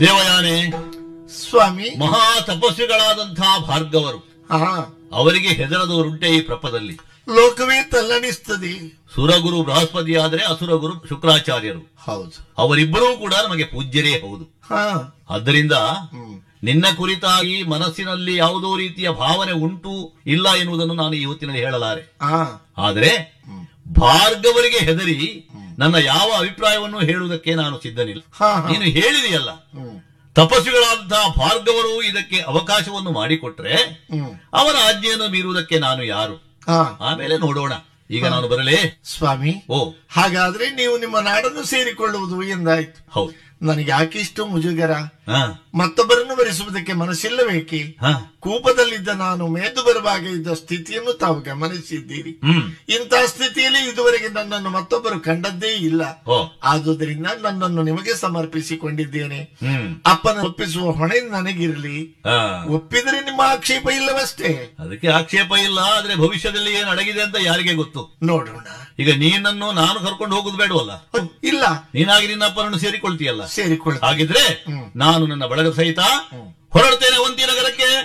ದೇವಯಾನೆ ಸ್ವಾಮಿ ಮಹಾ ತಪಸ್ವಿಗಳಾದಂತಹ ಭಾರ್ಗವರು ಹಾ ಅವರಿಗೆ ಹೆದರದವರುಂಟೆ ಈ ಪ್ರಪದಲ್ಲಿ ಲೋಕವೇ ತಲ್ಲಣಿಸ್ತದೆ ಸುರಗುರು ಬೃಹಸ್ಪತಿ ಆದರೆ ಅಸುರಗುರು ಶುಕ್ರಾಚಾರ್ಯರು ಹೌದು ಅವರಿಬ್ಬರೂ ಕೂಡ ನಮಗೆ ಪೂಜ್ಯರೇ ಹೌದು ಹಾ ಆದ್ದರಿಂದ ಹ್ಮ್ ನಿನ್ನ ಕುರಿತಾಗಿ ಮನಸ್ಸಿನಲ್ಲಿ ಯಾವುದೋ ರೀತಿಯ ಭಾವನೆ ಉಂಟು ಇಲ್ಲ ಎನ್ನುವುದನ್ನು ನಾನು ಇವತ್ತಿನಲ್ಲಿ ಹೇಳಲಾರೆ ಹಾ ಆದರೆ ಭಾರ್ಗವರಿಗೆ ಹೆದರಿ ನನ್ನ ಯಾವ ಅಭಿಪ್ರಾಯವನ್ನು ಹೇಳುವುದಕ್ಕೆ ನಾನು ಸಿದ್ಧನಿಲ್ಲ ಹಾ, ಹಾ. ನೀನು ಹೇಳಿದೆಯಲ್ಲ ಹ್ಮ್ ತಪಸ್ವಿಗಳಾದಂತಹ ಭಾರ್ಗವರು ಇದಕ್ಕೆ ಅವಕಾಶವನ್ನು ಮಾಡಿಕೊಟ್ರೆ ಹ್ಮ್ ಅವರ ಆಜ್ಞೆಯನ್ನು ಮೀರುವುದಕ್ಕೆ ನಾನು ಯಾರು ಹಾ ಆಮೇಲೆ ನೋಡೋಣ ಈಗ ನಾನು ಬರಲೇ ಸ್ವಾಮಿ ಓ ಹಾಗಾದ್ರೆ ನೀವು ನಿಮ್ಮ ನಾಡನ್ನು ಸೇರಿಕೊಳ್ಳುವುದು ಎಂದಾಯ್ತು ಹೌದು ನನಗೆ ಯಾಕಿಷ್ಟು ಮುಜುಗರ ಹಾ ಮತ್ತೊಬ್ಬರನ್ನು ಬರೆಸುವುದಕ್ಕೆ ಮನಸ್ಸಿಲ್ಲಬೇಕೆ ಹಾ ಕೂಪದಲ್ಲಿದ್ದ ನಾನು ಮೇದು ಬರುವಾಗ ಇದ್ದ ಸ್ಥಿತಿಯನ್ನು ತಾವು ಗಮನಿಸಿದ್ದೀರಿ ಹ್ಮ್ ಇಂತಹ ಸ್ಥಿತಿಯಲ್ಲಿ ಇದುವರೆಗೆ ನನ್ನನ್ನು ಮತ್ತೊಬ್ಬರು ಕಂಡದ್ದೇ ಇಲ್ಲ ಓ ಆದುದರಿಂದ ನನ್ನನ್ನು ನಿಮಗೆ ಸಮರ್ಪಿಸಿಕೊಂಡಿದ್ದೇನೆ ಹ್ಮ್ ಅಪ್ಪನ ಒಪ್ಪಿಸುವ ಹೊಣೆ ನನಗಿರಲಿ ಆ, ಒಪ್ಪಿದರೆ ನಿಮ್ಮ ಆಕ್ಷೇಪ ಇಲ್ಲವಷ್ಟೇ ಅದಕ್ಕೆ ಆಕ್ಷೇಪ ಇಲ್ಲ ಆದ್ರೆ ಭವಿಷ್ಯದಲ್ಲಿ ಏನು ಅಡಗಿದೆ ಅಂತ ಯಾರಿಗೆ ಗೊತ್ತು ನೋಡೋಣ ಈಗ ನೀನನ್ನು ನಾನು ಕರ್ಕೊಂಡು ಹೋಗುದು ಬೇಡವಲ್ಲ ಇಲ್ಲ ನೀನಾಗಿ ನಿನ್ನ ಅಪ್ಪನನ್ನು ಸೇರಿಕೊಳ್ತೀಯಲ್ಲ ಸೇರಿಕೊಳ್ಳ ಹಾಗಿದ್ರೆ ಹ್ಮ್. ನಾನು ನನ್ನ ಬಳಗ ಸಹಿತ ಹೊರಡ್ತೇನೆ ಒಂಟಿ ನಗರಕ್ಕೆ